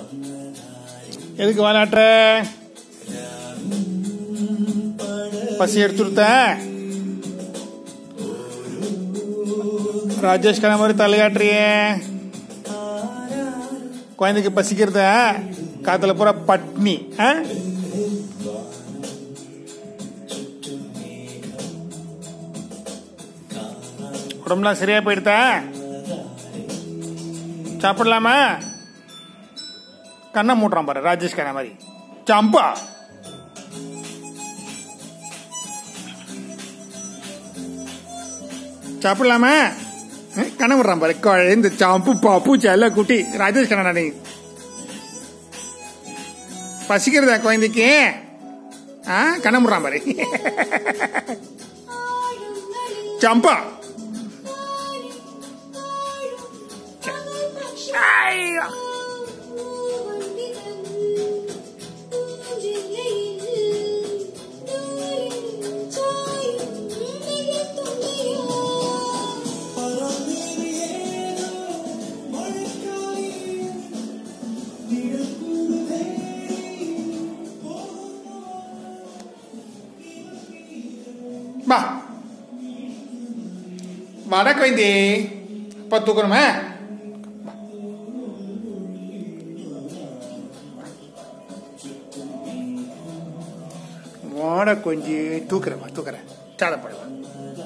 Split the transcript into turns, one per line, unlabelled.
எதுக்கு விளையாட்டுற பசி எடுத்துருத்த ராஜேஷ் கண்ண மாதிரி தலையாட்டுறியே குழந்தைக்கு பசிக்கிறத காத்துல பூரா பட்னி ஆ? உடம்புலாம் சரியா போயிடுதா சாப்பிடலாமா கண்ணை மூட்டுறான் பாரு ராஜேஷ் கண்ணா மாதிரி சம்பா சாப்பிடலாமா அஹ், கண்ணை விடுறான் பாரு குழந்தை சாம்பு பாப்பு செல்ல குட்டி ராஜேஷ் கண்ணா நீ பசிக்கிறதா குழந்தைக்கு ஆ கண்ணை முடுறான் பாரு சம்பா ஐயோ. வா வாடா குழந்தை இப்போ தூக்கணுமா வாடா கொஞ்சம் தூக்குறேன் தூக்குறேன் சாதப்படுவேன்